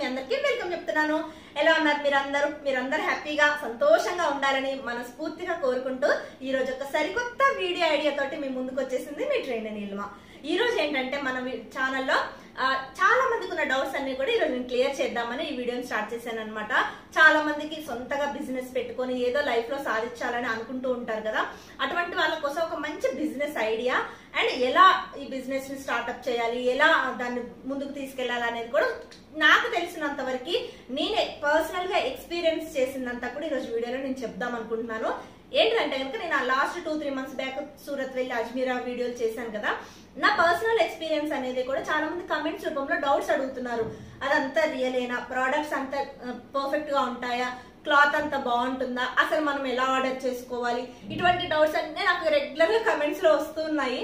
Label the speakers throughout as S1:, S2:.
S1: అందరికీ వెల్కమ్ చెప్తున్నాను ఎలా ఉన్నారు మీరందరూ మీరందరూ హ్యాపీగా సంతోషంగా ఉండాలని మనస్ఫూర్తిగా కోరుకుంటూ ఈ రోజు ఒక సరికొత్త వీడియో ఐడియా తోటి మీ ముందుకు వచ్చేసింది మీ ట్రైన్ నీలిమ ఈ రోజు ఏంటంటే మన వి- ఛానల్లో ఆ, చాలా మందికి ఉన్న డౌట్స్ అన్ని కూడా ఈరోజు నేను క్లియర్ చేద్దామని ఈ వీడియోని స్టార్ట్ చేశాను అనమాట చాలా మందికి సొంతగా బిజినెస్ పెట్టుకొని ఏదో లైఫ్ లో సాధించాలని అనుకుంటూ ఉంటారు కదా అటువంటి వాళ్ళ కోసం ఒక మంచి బిజినెస్ ఐడియా అండ్ ఎలా ఈ బిజినెస్ ని స్టార్ట్అప్ చేయాలి ఎలా దాన్ని ముందుకు తీసుకెళ్లాలి అనేది కూడా నాకు తెలిసినంత వరకు నేనే పర్సనల్ గా ఎక్స్పీరియన్స్ చేసినంత కూడా ఈరోజు వీడియోలో నేను చెప్దాం అనుకుంటున్నాను ఏంటంటే కనుక నేను last two three months back Surat వెళ్ళి అజ్మీరా వీడియోలు చేశాను కదా నా పర్సనల్ ఎక్స్పీరియన్స్ అనేది కూడా చాలా మంది కమెంట్స్ రూపంలో డౌట్స్ అడుగుతున్నారు అదంతా రియలేనా ప్రోడక్ట్స్ అంతా పర్ఫెక్ట్ గా ఉంటాయా క్లాత్ అంతా బాగుంటుందా అసలు మనం ఎలా ఆర్డర్ చేసుకోవాలి ఇటువంటి డౌట్స్ అన్ని నాకు రెగ్యులర్ గా కమెంట్స్ లో వస్తున్నాయి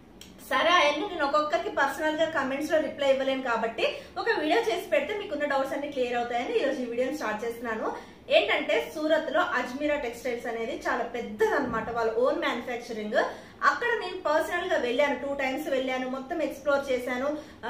S1: సరే అవన్నీ నేను ఒక్కొక్కరికి పర్సనల్ గా కమెంట్స్ లో రిప్లై ఇవ్వలేను కాబట్టి ఒక వీడియో చేసి పెడితే మీకున్న డౌట్స్ అన్ని క్లియర్ అవుతాయని ఈ రోజు ఈ వీడియోని స్టార్ట్ చేస్తున్నాను ఏంటంటే సూరత్ లో అజ్మీరా టెక్స్టైల్స్ అనేది చాలా పెద్దది అనమాట వాళ్ళ ఓన్ మ్యానుఫ్యాక్చరింగ్ అక్కడ నేను పర్సనల్ గా వెళ్ళాను టూ టైమ్స్ వెళ్ళాను మొత్తం ఎక్స్ప్లోర్ చేశాను ఆ,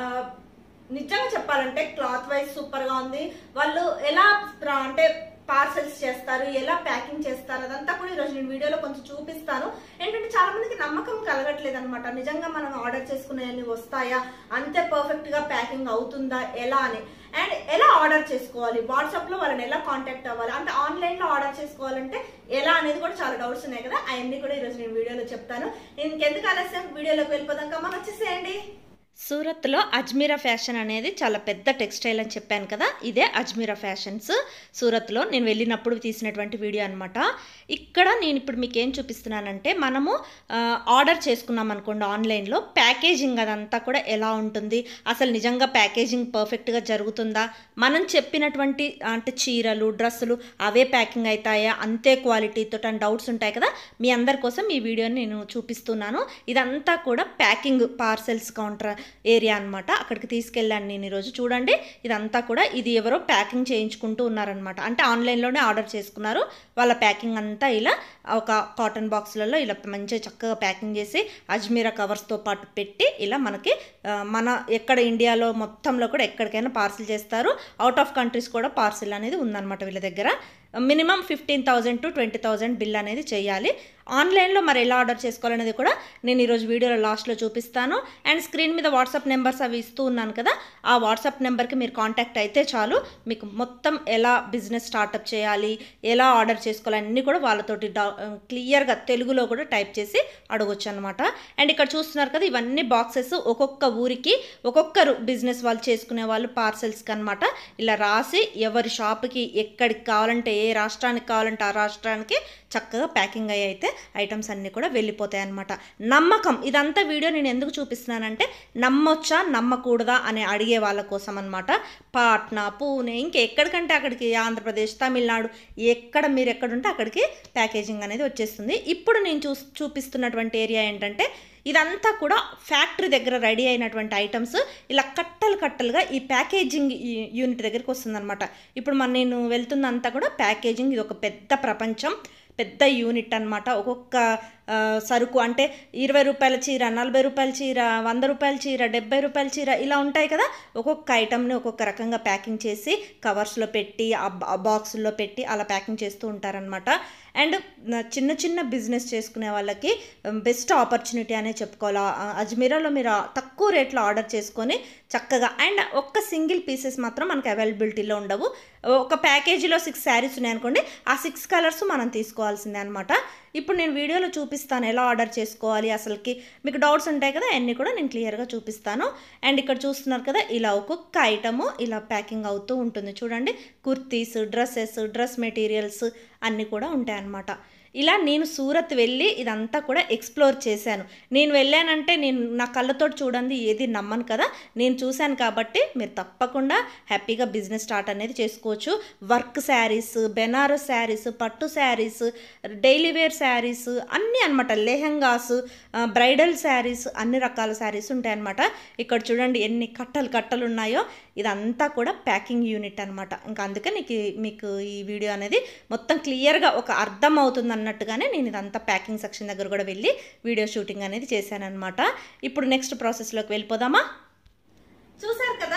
S1: నిజంగా చెప్పాలంటే క్లాత్ వైజ్ సూపర్ గా ఉంది వాళ్ళు ఎలా ప్ర- అంటే పార్సల్స్ చేస్తారు ఎలా ప్యాకింగ్ చేస్తారు అదంతా కూడా ఈరోజు నేను వీడియోలో కొంచెం చూపిస్తాను ఏంటంటే చాలా మందికి నమ్మకం కలగట్లేదు అనమాట నిజంగా మనం ఆర్డర్ చేసుకునేవన్నీ వస్తాయా అంతే పర్ఫెక్ట్ గా ప్యాకింగ్ అవుతుందా ఎలా అని అండ్ ఎలా ఆర్డర్ చేసుకోవాలి వాట్సాప్ లో వాళ్ళని ఎలా కాంటాక్ట్ అవ్వాలి అంటే ఆన్లైన్ లో ఆర్డర్ చేసుకోవాలంటే ఎలా అనేది కూడా చాలా డౌట్స్ ఉన్నాయి కదా అవన్నీ కూడా ఈరోజు నేను వీడియోలో చెప్తాను ఇంకెందుకు ఆలస్యం వీడియోలోకి వెళ్ళిపోదాం కమ్మని వచ్చేసేయండి సూరత్లో అజ్మీరా ఫ్యాషన్ అనేది చాలా పెద్ద టెక్స్టైల్ అని చెప్పాను కదా ఇదే అజ్మీరా ఫ్యాషన్స్ సూరత్లో నేను వెళ్ళినప్పుడు తీసినటువంటి వీడియో అనమాట ఇక్కడ నేను ఇప్పుడు మీకు ఏం చూపిస్తున్నానంటే మనము ఆ, ఆర్డర్ చేసుకున్నాం అనుకోండి ఆన్లైన్లో ప్యాకేజింగ్ అదంతా కూడా ఎలా ఉంటుంది అసలు నిజంగా ప్యాకేజింగ్ పర్ఫెక్ట్గా జరుగుతుందా మనం చెప్పినటువంటి అంటే చీరలు డ్రెస్సులు అవే ప్యాకింగ్ అవుతాయా అంతే క్వాలిటీతో అని డౌట్స్ ఉంటాయి కదా మీ అందరి కోసం ఈ వీడియోని నేను చూపిస్తున్నాను ఇదంతా కూడా ప్యాకింగ్ పార్సెల్స్ కౌంటర్ ఏరియా అన్నమాట అక్కడికి తీసుకెళ్ళాను నేను ఈరోజు చూడండి ఇదంతా కూడా ఇది ఎవరో ప్యాకింగ్ చేయించుకుంటూ ఉన్నారనమాట అంటే ఆన్లైన్లోనే ఆర్డర్ చేసుకున్నారు వాళ్ళ ప్యాకింగ్ అంతా ఇలా ఒక కాటన్ బాక్స్లలో ఇలా మంచిగా చక్కగా ప్యాకింగ్ చేసి అజ్మీరా కవర్స్తో పాటు పెట్టి ఇలా మనకి ఆ, మన ఎక్కడ ఇండియాలో మొత్తంలో కూడా ఎక్కడికైనా పార్సిల్ చేస్తారు అవుట్ ఆఫ్ కంట్రీస్ కూడా పార్సిల్ అనేది ఉందన్నమాట వీళ్ళ దగ్గర minimum fifteen thousand to twenty thousand bill అనేది చేయాలి ఆన్లైన్లో మరి ఎలా ఆర్డర్ చేసుకోవాలనేది కూడా నేను ఈరోజు వీడియోలో లాస్ట్లో చూపిస్తాను అండ్ స్క్రీన్ మీద వాట్సాప్ నెంబర్స్ అవి ఇస్తూ ఉన్నాను కదా ఆ వాట్సాప్ నెంబర్కి మీరు కాంటాక్ట్ అయితే చాలు మీకు మొత్తం ఎలా బిజినెస్ స్టార్టప్ చేయాలి ఎలా ఆర్డర్ చేసుకోవాలి అన్నీ కూడా వాళ్ళతోటి డా క్లియర్గా తెలుగులో కూడా టైప్ చేసి అడగొచ్చు అనమాట అండ్ ఇక్కడ చూస్తున్నారు కదా ఇవన్నీ బాక్సెస్ ఒక్కొక్క ఊరికి ఒక్కొక్కరు బిజినెస్ వాళ్ళు చేసుకునే వాళ్ళు పార్సెల్స్కి అనమాట ఇలా రాసి ఎవరి షాప్కి ఎక్కడికి కావాలంటే ఏ రాష్ట్రానికి కావాలంటే ఆ రాష్ట్రానికి చక్కగా ప్యాకింగ్ అయ్యి అయితే ఐటమ్స్ అన్నీ కూడా వెళ్ళిపోతాయి అనమాట నమ్మకం ఇదంతా వీడియో నేను ఎందుకు చూపిస్తున్నానంటే నమ్మొచ్చా నమ్మకూడదా అని అడిగే వాళ్ళ కోసం అనమాట పాట్నా పూణే ఇంకెక్కడికంటే అక్కడికి ఆంధ్రప్రదేశ్ తమిళనాడు ఎక్కడ మీరు ఎక్కడుంటే అక్కడికి ప్యాకేజింగ్ అనేది వచ్చేస్తుంది ఇప్పుడు నేను చూ చూపిస్తున్నటువంటి ఏరియా ఏంటంటే ఇదంతా కూడా ఫ్యాక్టరీ దగ్గర రెడీ అయినటువంటి ఐటమ్స్ ఇలా కట్టలు కట్టలుగా ఈ ప్యాకేజింగ్ ఈ- యూనిట్ దగ్గరికి వస్తుందన్నమాట ఇప్పుడు మన నేను వెళ్తున్నంతా కూడా ప్యాకేజింగ్ ఇది ఒక పెద్ద ప్రపంచం పెద్ద యూనిట్ అన్నమాట ఒక్కొక్క ఆ, సరుకు అంటే ఇరవై రూపాయల చీర నలభై రూపాయల చీర వంద రూపాయల చీర డెబ్బై రూపాయల చీర ఇలా ఉంటాయి కదా ఒక్కొక్క ఐటమ్ని ఒక్కొక్క రకంగా ప్యాకింగ్ చేసి కవర్స్లో పెట్టి ఆ బా- ఆ బాక్సుల్లో పెట్టి అలా ప్యాకింగ్ చేస్తూ ఉంటారనమాట అండ్ చిన్న చిన్న బిజినెస్ చేసుకునే వాళ్ళకి బెస్ట్ ఆపర్చునిటీ అనే చెప్పుకోవాలి ఆ, అజ్మీరాలో మీరు ఆ తక్కువ రేట్లో ఆర్డర్ చేసుకొని చక్కగా అండ్ ఒక్క సింగిల్ పీసెస్ మాత్రం మనకి అవైలబిలిటీలో ఉండవు ఒక ప్యాకేజీలో సిక్స్ శారీస్ ఉన్నాయనుకోండి ఆ సిక్స్ కలర్స్ మనం తీసుకోవాల్సిందే అనమాట ఇప్పుడు నేను వీడియోలో చూపిస్తాను ఎలా ఆర్డర్ చేసుకోవాలి అసలుకి మీకు డౌట్స్ ఉంటాయి కదా అన్నీ కూడా నేను క్లియర్గా చూపిస్తాను అండ్ ఇక్కడ చూస్తున్నారు కదా ఇలా ఒక్కొక్క ఐటము ఇలా ప్యాకింగ్ అవుతూ ఉంటుంది చూడండి కుర్తీస్ డ్రెస్సెస్ డ్రెస్ మెటీరియల్స్ అన్నీ కూడా ఉంటాయి అన్నమాట ఇలా నేను సూరత్ వెళ్ళి ఇదంతా కూడా ఎక్స్ప్లోర్ చేశాను నేను వెళ్ళానంటే నేను నా కళ్ళతోటి చూడండి ఏది నమ్మను కదా నేను చూశాను కాబట్టి మీరు తప్పకుండా హ్యాపీగా బిజినెస్ స్టార్ట్ అనేది చేసుకోవచ్చు వర్క్ శారీస్ బెనారస్ శారీస్ పట్టు శారీస్ డైలీ వేర్ శారీస్ అన్నీ అనమాట లెహంగాస్ బ్రైడల్ శారీస్ అన్ని రకాల శారీస్ ఉంటాయన్నమాట ఇక్కడ చూడండి ఎన్ని కట్టలు కట్టలు ఉన్నాయో ఇదంతా కూడా ప్యాకింగ్ యూనిట్ అనమాట ఇంకా అందుకే నీకు ఈ- మీకు ఈ వీడియో అనేది మొత్తం క్లియర్గా ఒక అర్థం అవుతుంది అన్నట్టుగానే నేను ఇదంతా ప్యాకింగ్ సెక్షన్ దగ్గర కూడా వెళ్ళి వీడియో షూటింగ్ అనేది చేశానన్నమాట ఇప్పుడు నెక్స్ట్ ప్రాసెస్లోకి వెళ్ళిపోదామా చూసారు కదా ఇప్పటి వరకు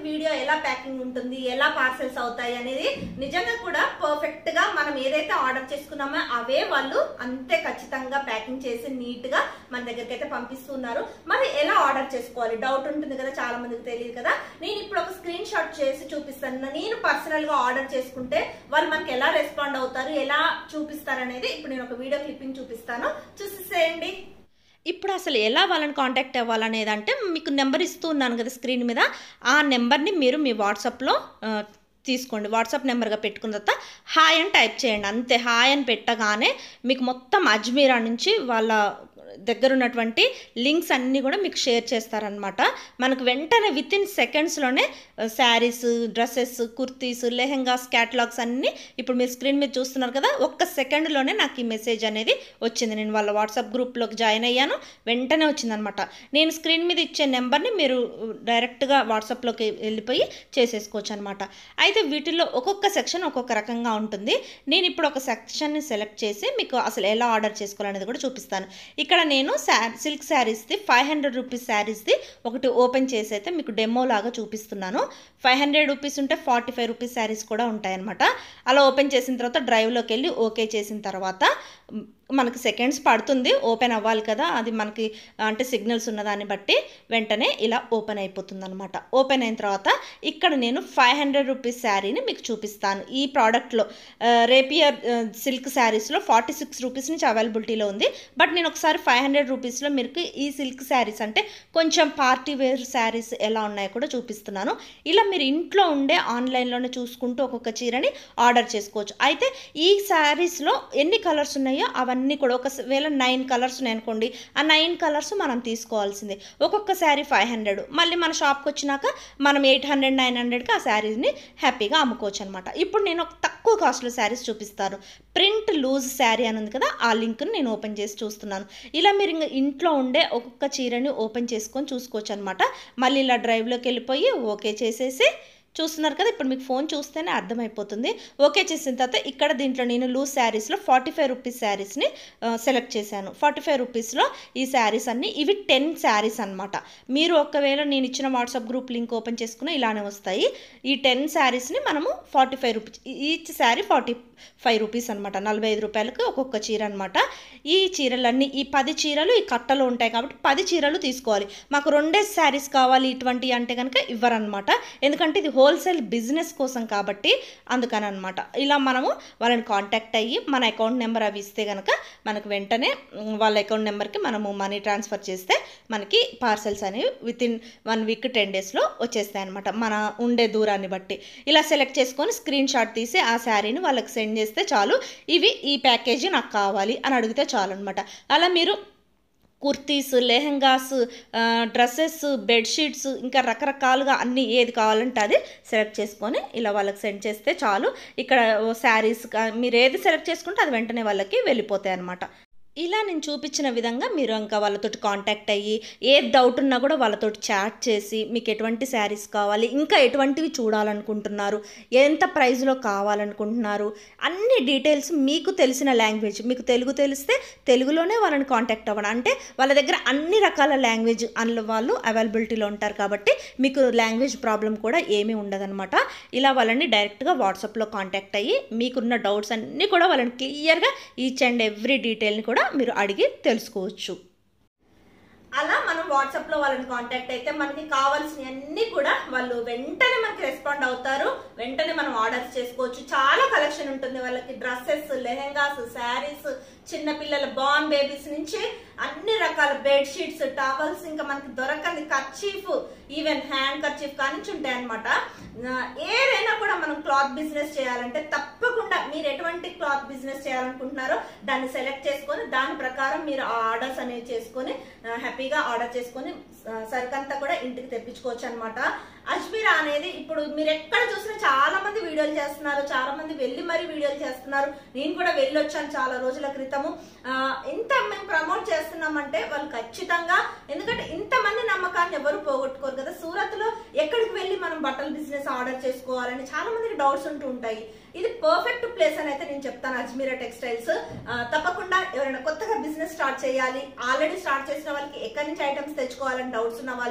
S1: వీడియో ఎలా ప్యాకింగ్ ఉంటుంది ఎలా పార్సెల్స్ అవుతాయి అనేది నిజంగా కూడా పర్ఫెక్ట్ గా మనం ఏదైతే ఆర్డర్ చేసుకున్నామో అవే వాళ్ళు అంతే ఖచ్చితంగా ప్యాకింగ్ చేసి నీట్ గా మన దగ్గరికి అయితే పంపిస్తున్నారు మరి ఎలా ఆర్డర్ చేసుకోవాలి డౌట్ ఉంటుంది కదా చాలా మందికి తెలియదు కదా నేను ఇప్పుడు ఒక స్క్రీన్ షాట్ చేసి చూపిస్తాను నేను పర్సనల్ గా ఆర్డర్ చేసుకుంటే వాళ్ళు మనకి ఎలా రెస్పాండ్ అవుతారు ఎలా చూపిస్తారు అనేది ఇప్పుడు నేను ఒక వీడియో క్లిప్పింగ్ చూపిస్తాను చూసేసేయండి
S2: ఇప్పుడు అసలు ఎలా వాళ్ళని కాంటాక్ట్ అవ్వాలనేది అంటే మీకు నెంబర్ ఇస్తూ ఉన్నాను కదా స్క్రీన్ మీద ఆ నెంబర్ని మీరు మీ వాట్సాప్లో ఆ, తీసుకోండి వాట్సాప్ నెంబర్గా పెట్టుకున్న తర్వాత హాయ్ అని టైప్ చేయండి అంతే హాయ్ అని పెట్టగానే మీకు మొత్తం అజ్మీరా నుంచి వాళ్ళ దగ్గర ఉన్నటువంటి లింక్స్ అన్నీ కూడా మీకు షేర్ చేస్తారనమాట మనకు వెంటనే విత్ ఇన్ సెకండ్స్లోనే శారీస్ డ్రెస్సెస్ కుర్తీస్ లెహెంగాస్ క్యాటలాగ్స్ అన్నీ ఇప్పుడు మీరు స్క్రీన్ మీద చూస్తున్నారు కదా ఒక్క సెకండ్లోనే నాకు ఈ మెసేజ్ అనేది వచ్చింది నేను వాళ్ళ వాట్సాప్ గ్రూప్లోకి జాయిన్ అయ్యాను వెంటనే వచ్చిందనమాట నేను స్క్రీన్ మీద ఇచ్చే నెంబర్ని మీరు డైరెక్ట్గా వాట్సాప్లోకి వెళ్ళిపోయి చేసేసుకోవచ్చు అనమాట అయితే వీటిల్లో ఒక్కొక్క సెక్షన్ ఒక్కొక్క రకంగా ఉంటుంది నేను ఇప్పుడు ఒక సెక్షన్ని సెలెక్ట్ చేసి మీకు అసలు ఎలా ఆర్డర్ చేసుకోవాలనేది కూడా చూపిస్తాను ఇక్కడ నేను శా సిల్క్ శారీస్ది ఫైవ్ హండ్రెడ్ రూపీస్ శారీస్ది ఒకటి ఓపెన్ చేసి అయితే మీకు డెమో లాగా చూపిస్తున్నాను ఫైవ్ హండ్రెడ్ రూపీస్ ఉంటే ఫార్టీ ఫైవ్ రూపీస్ శారీస్ కూడా ఉంటాయన్నమాట అలా ఓపెన్ చేసిన తర్వాత డ్రైవ్లోకి వెళ్ళి ఓకే చేసిన తర్వాత మ్, మనకి సెకండ్స్ పడుతుంది ఓపెన్ అవ్వాలి కదా అది మనకి అంటే సిగ్నల్స్ ఉన్నదాన్ని బట్టి వెంటనే ఇలా ఓపెన్ అయిపోతుంది అనమాట ఓపెన్ అయిన తర్వాత ఇక్కడ నేను ఫైవ్ హండ్రెడ్ రూపీస్ శారీని మీకు చూపిస్తాను ఈ ప్రోడక్ట్లో రేపియర్ సిల్క్ శారీస్లో ఫార్టీ సిక్స్ రూపీస్ నుంచి అవైలబిలిటీలో ఉంది బట్ నేను ఒకసారి ఫైవ్ హండ్రెడ్ రూపీస్లో మీకు ఈ సిల్క్ శారీస్ అంటే కొంచెం పార్టీ వేర్ శారీస్ ఎలా ఉన్నాయో కూడా చూపిస్తున్నాను ఇలా మీరు ఇంట్లో ఉండే ఆన్లైన్లోనే చూసుకుంటూ ఒక్కొక్క చీరని ఆర్డర్ చేసుకోవచ్చు అయితే ఈ శారీస్లో ఎన్ని కలర్స్ ఉన్నాయో అవన్నీ కూడా ఒకవేళ నైన్ కలర్స్ ఉన్నాయి అనుకోండి ఆ నైన్ కలర్స్ మనం తీసుకోవాల్సిందే ఒక్కొక్క శారీ ఫైవ్ హండ్రెడ్ మళ్ళీ మన షాప్కి వచ్చినాక మనం ఎయిట్ హండ్రెడ్ నైన్ హండ్రెడ్కి ఆ శారీని హ్యాపీగా అమ్ముకోవచ్చు అనమాట ఇప్పుడు నేను ఒక తక్కువ కాస్ట్లో శారీస్ చూపిస్తాను ప్రింట్ లూజ్ శారీ అని ఉంది కదా ఆ లింక్ని నేను ఓపెన్ చేసి చూస్తున్నాను ఇలా మీరు ఇంకా ఇంట్లో ఉండే ఒక్కొక్క చీరని ఓపెన్ చేసుకొని చూసుకోవచ్చు అనమాట మళ్ళీ ఇలా డ్రైవ్లోకి వెళ్ళిపోయి ఓకే చేసేసి చూస్తున్నారు కదా ఇప్పుడు మీకు ఫోన్ చూస్తేనే అర్థమైపోతుంది ఓకే చేసిన తర్వాత ఇక్కడ దీంట్లో నేను లూజ్ శారీస్లో ఫార్టీ ఫైవ్ రూపీస్ శారీస్ని సెలెక్ట్ చేశాను ఫార్టీ ఫైవ్ రూపీస్లో ఈ శారీస్ అన్ని ఇవి టెన్ శారీస్ అనమాట మీరు ఒకవేళ నేను ఇచ్చిన వాట్సాప్ గ్రూప్ లింక్ ఓపెన్ చేసుకున్న ఇలానే వస్తాయి ఈ టెన్ శారీస్ని మనము forty five rupees each sari forty five rupees అనమాట నలభై ఐదు రూపాయలకి ఒక్కొక్క చీర అనమాట ఈ చీరలన్నీ ఈ పది చీరలు ఈ కట్టలో ఉంటాయి కాబట్టి పది చీరలు తీసుకోవాలి మాకు రెండే శారీస్ కావాలి ఇటువంటి అంటే కనుక ఇవ్వరనమాట ఎందుకంటే ఇది హోల్సేల్ బిజినెస్ కోసం కాబట్టి అందుకని అనమాట ఇలా మనము వాళ్ళని కాంటాక్ట్ అయ్యి మన అకౌంట్ నెంబర్ అవి ఇస్తే కనుక మనకు వెంటనే మ్, వాళ్ళ అకౌంట్ నెంబర్కి మనము మనీ ట్రాన్స్ఫర్ చేస్తే మనకి పార్సెల్స్ అనేవి within one week ten డేస్లో వచ్చేస్తాయి అనమాట మన ఉండే దూరాన్ని బట్టి ఇలా సెలెక్ట్ చేసుకొని స్క్రీన్ షాట్ తీసి ఆ శారీని వాళ్ళకి సెండ్ చేస్తే చాలు ఇవి ఈ ప్యాకేజీ నాకు కావాలి అని అడిగితే చాలు అనమాట అలా మీరు కుర్తీస్ లెహెంగాస్ డ్రెస్సెస్ బెడ్షీట్స్ ఇంకా రకరకాలుగా అన్ని ఏది కావాలంటే అది సెలెక్ట్ చేసుకొని ఇలా వాళ్ళకి సెండ్ చేస్తే చాలు ఇక్కడ శారీస్ మీరు ఏది సెలెక్ట్ చేసుకుంటే అది వెంటనే వాళ్ళకి వెళ్ళిపోతాయి అనమాట ఇలా నేను చూపించిన విధంగా మీరు ఇంకా వాళ్ళతోటి కాంటాక్ట్ అయ్యి ఏ డౌట్ ఉన్నా కూడా వాళ్ళతోటి చాట్ చేసి మీకు ఎటువంటి శారీస్ కావాలి ఇంకా ఎటువంటివి చూడాలనుకుంటున్నారు ఎంత ప్రైస్లో కావాలనుకుంటున్నారు అన్ని డీటెయిల్స్ మీకు తెలిసిన లాంగ్వేజ్ మీకు తెలుగు తెలిస్తే తెలుగులోనే వాళ్ళని కాంటాక్ట్ అవ్వడం అంటే వాళ్ళ దగ్గర అన్ని రకాల లాంగ్వేజ్ అందులో వాళ్ళు అవైలబిలిటీలో ఉంటారు కాబట్టి మీకు లాంగ్వేజ్ ప్రాబ్లం కూడా ఏమీ ఉండదన్నమాట ఇలా వాళ్ళని డైరెక్ట్గా వాట్సాప్లో కాంటాక్ట్ అయ్యి మీకున్న డౌట్స్ అన్నీ కూడా వాళ్ళని క్లియర్గా ఈచ్ అండ్ ఎవ్రీ డీటెయిల్ని కూడా మీరు అడిగి తెలుసుకోవచ్చు
S1: అలా మనం వాట్సాప్ లో వాళ్ళని కాంటాక్ట్ అయితే మనకి కావాల్సిన అన్ని కూడా వాళ్ళు వెంటనే మనకి రెస్పాండ్ అవుతారు వెంటనే మనం ఆర్డర్స్ చేసుకోవచ్చు చాలా కలెక్షన్ ఉంటుంది వాళ్ళకి డ్రెస్సెస్ లెహెంగాస్ శారీస్ చిన్న పిల్లల బార్న్ బేబీస్ నుంచి అన్ని రకాల బెడ్ షీట్స్ టవల్స్ ఇంకా మనకి దొరకని కర్చీఫ్ ఈవెన్ హ్యాండ్ కర్చీఫ్ కానించి ఉంటాయి అనమాట ఏదైనా కూడా మనం క్లాత్ బిజినెస్ చేయాలంటే తప్పకుండా మీరు ఎటువంటి క్లాత్ బిజినెస్ చేయాలనుకుంటున్నారో దాన్ని సెలెక్ట్ చేసుకొని దాని ప్రకారం మీరు ఆ ఆర్డర్స్ అనేవి చేసుకొని ఆ, హ్యాపీగా ఆర్డర్ చేసుకొని ఆ, సరుకంతా కూడా ఇంటికి తెప్పించుకోవచ్చు అనమాట అజ్మీరా అనేది ఇప్పుడు మీరు ఎక్కడ చూసినా చాలా మంది వీడియోలు చేస్తున్నారు చాలా మంది వెళ్ళి మరి వీడియోలు చేస్తున్నారు నేను కూడా వెళ్ళి వచ్చాను చాలా రోజుల క్రితము ఆ, ఇంత మేము ప్రమోట్ చేస్తున్నామంటే వాళ్ళు ఖచ్చితంగా ఎందుకంటే ఇంతమంది నమ్మకాన్ని ఎవరు పోగొట్టుకోరు కదా సూరత్ లో ఎక్కడికి వెళ్ళి మనం బట్టల బిజినెస్ ఆర్డర్ చేసుకోవాలని చాలా మందికి డౌట్స్ ఉంటూ ఉంటాయి ఇది పర్ఫెక్ట్ ప్లేస్ అని అయితే నేను చెప్తాను అజ్మీరా టెక్స్టైల్స్ ఆ, తప్పకుండా ఎవరైనా కొత్తగా బిజినెస్ స్టార్ట్ చేయాలి ఆల్రెడీ స్టార్ట్ చేసిన వాళ్ళకి ఎక్కడి నుంచి ఐటమ్స్ తెచ్చుకోవాలని డౌట్స్ ఉన్న వాళ్ళు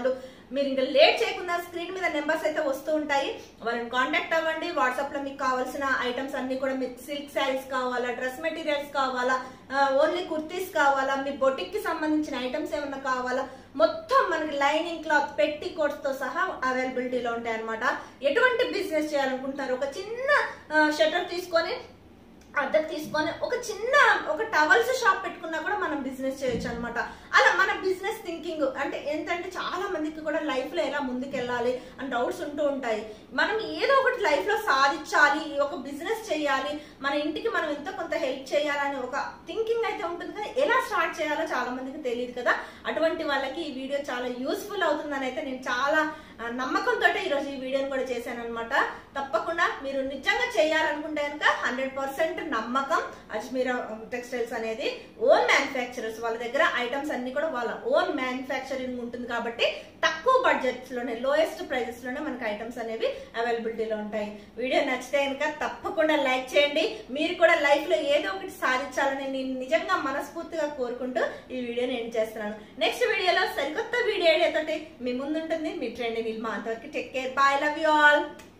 S1: మీరు ఇంకా లేట్ చేయకుండా స్క్రీన్ మీద నెంబర్స్ అయితే వస్తూ ఉంటాయి వాళ్ళని కాంటాక్ట్ అవ్వండి వాట్సాప్ లో మీకు కావాల్సిన ఐటమ్స్ అన్ని కూడా మీకు సిల్క్ శారీస్ కావాలా డ్రెస్ మెటీరియల్స్ కావాలా ఓన్లీ కుర్తీస్ కావాలా మీ బొటిక్ కి సంబంధించిన ఐటమ్స్ ఏమన్నా కావాలా మొత్తం మనకి లైనింగ్ క్లాత్ పెట్టి కోట్స్ తో సహా అవైలబిలిటీలో ఉంటాయి అనమాట ఎటువంటి బిజినెస్ చేయాలనుకుంటున్నారు ఒక చిన్న షటర్ తీసుకొని అద్దెకు తీసుకొని ఒక చిన్న ఒక టవల్స్ షాప్ పెట్టుకున్నా కూడా మనం బిజినెస్ చేయొచ్చు అనమాట అలా మన బిజినెస్ థింకింగ్ అంటే ఏంటంటే చాలా మందికి కూడా లైఫ్ లో ఎలా ముందుకెళ్ళాలి అని డౌట్స్ ఉంటూ ఉంటాయి మనం ఏదో ఒకటి లైఫ్ లో సాధించాలి ఒక బిజినెస్ చేయాలి మన ఇంటికి మనం ఎంతో కొంత హెల్ప్ చేయాలని ఒక థింకింగ్ అయితే ఉంటుంది కానీ ఎలా స్టార్ట్ చేయాలో చాలా మందికి తెలియదు కదా అటువంటి వాళ్ళకి ఈ వీడియో చాలా యూస్ఫుల్ అవుతుందని అయితే నేను చాలా ఆ, నమ్మకంతో ఈరోజు ఈ వీడియోని కూడా చేశాను అనమాట తప్పకుండా మీరు నిజంగా చేయాలనుకుంటే కనుక హండ్రెడ్ పర్సెంట్ నమ్మకం అజ్మీరా టెక్స్టైల్స్ అనేది ఓన్ మ్యానుఫ్యాక్చరర్స్ వాళ్ళ దగ్గర ఐటమ్స్ అన్ని కూడా వాళ్ళ ఓన్ మ్యానుఫ్యాక్చరింగ్ ఉంటుంది కాబట్టి తక్కువ బడ్జెట్స్ లోనే లోయెస్ట్ ప్రైజెస్ లోనే మనకి ఐటమ్స్ అనేవి అవైలబిలిటీలో ఉంటాయి వీడియో నచ్చితే కనుక తప్పకుండా లైక్ చేయండి మీరు కూడా లైఫ్ లో ఏదో ఒకటి సాధించాలని నేను నిజంగా మనస్ఫూర్తిగా కోరుకుంటూ ఈ వీడియోని ఎండ్ చేస్తున్నాను నెక్స్ట్ వీడియోలో సరికొత్త వీడియో తోటి మీ ముందుంటుంది మీ ట్రెండ్ నిల్మా అంతవరకు take care bye love you all